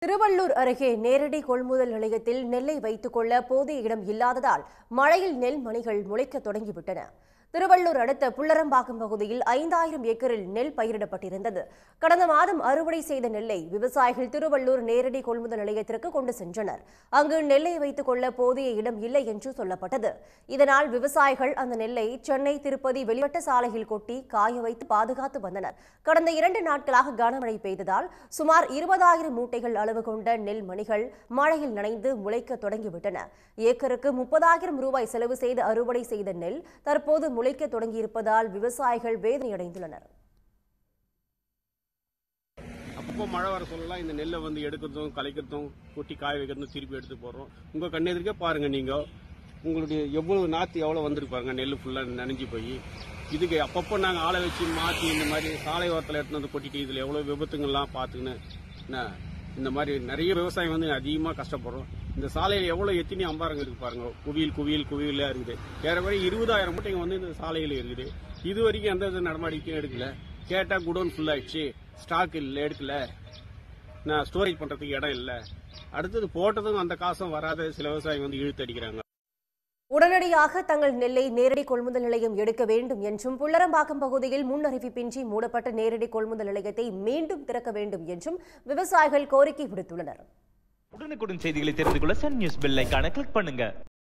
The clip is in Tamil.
திருவள்ளூர் அருகே நேரடி கொள்முதல் நிலையத்தில் நெல்லை வைத்துக் கொள்ள போதிய இடம் இல்லாததால் மழையில் நெல் மணிகள் முளைக்க தொடங்கிவிட்டன திருவள்ளூர் அடுத்த புள்ளரம்பாக்கம் பகுதியில் ஐந்தாயிரம் ஏக்கரில் நெல் பயிரிடப்பட்டிருந்தது கடந்த மாதம் அறுவடை செய்த நெல்லை விவசாயிகள் திருவள்ளூர் நேரடி கொள்முதல் நிலையத்திற்கு கொண்டு சென்றனர் அங்கு நெல்லை வைத்துக் கொள்ள போதிய இடம் இல்லை என்று சொல்லப்பட்டது இதனால் விவசாயிகள் அந்த நெல்லை சென்னை திருப்பதி வெளிவட்ட சாலையில் கொட்டி காய வைத்து பாதுகாத்து வந்தனர் கடந்த இரண்டு நாட்களாக கனமழை பெய்ததால் சுமார் இருபதாயிரம் மூட்டைகள் அளவு கொண்ட நெல் மணிகள் மழையில் நனைந்து முளைக்க தொடங்கிவிட்டன ஏக்கருக்கு முப்பதாயிரம் ரூபாய் செலவு செய்து அறுவடை செய்த நெல் தற்போது முளைக்க தொடங்கியிருப்பதால் விவசாயிகள் வேதனையடைந்துள்ளனர் அப்பப்போ மழை வர சொல்லலாம் இந்த நெல்லை வந்து எடுக்கிறதும் கலைக்கிறதும் கொட்டி காய வைக்கிறதும் திருப்பி எடுத்து போடுறோம் உங்கள் கண்ணெதிர்க்கே பாருங்க நீங்கள் உங்களுடைய எவ்வளவு நாற்று எவ்வளோ வந்திருக்கு பாருங்க நெல் ஃபுல்லாக நனைஞ்சு போய் இதுக்கு அப்பப்போ நாங்கள் ஆளை வச்சு மாற்றி இந்த மாதிரி சாலை ஓரத்தில் எடுத்துன்னு வந்து கொட்டிட்டு இதில் எவ்வளோ விபத்துங்கள்லாம் பார்த்துக்கின்னு என்ன இந்த மாதிரி நிறைய விவசாயம் வந்து அதிகமாக கஷ்டப்படுறோம் இந்த சாலையில் எவ்வளோ எத்தனை அம்பாரங்க இருக்கு பாருங்க குவியல் குவியல் குவியலாக இருக்குது ஏறக்குறைய இருபதாயிரம் மூட்டைங்க வந்து இந்த சாலையில் இருக்குது இது வரைக்கும் எந்த வித நடவடிக்கையும் எடுக்கல கேட்டால் குடோன் ஃபுல்லாகிடுச்சு ஸ்டாக் இல்லை எடுக்கல நான் ஸ்டோரேஜ் பண்ணுறதுக்கு இடம் இல்லை அடுத்தது போட்டதும் அந்த காசும் வராத சில விவசாயிங்க வந்து இழுத்து அடிக்கிறாங்க உடனடியாக தங்கள் நெல்லை நேரடி கொள்முதல் நிலையம் எடுக்க வேண்டும் என்றும் புள்ளரம்பாக்கம் பகுதியில் முன்னறிவிப்பின்றி மூடப்பட்ட நேரடி கொள்முதல் நிலையத்தை மீண்டும் திறக்க வேண்டும் என்றும் விவசாயிகள் கோரிக்கை விடுத்துள்ளனர் உடனுக்குடன் செய்திகளை தெரிந்து கொள்ள சன் நியூஸ் பெல் ஐகானை கிளிக் பண்ணுங்க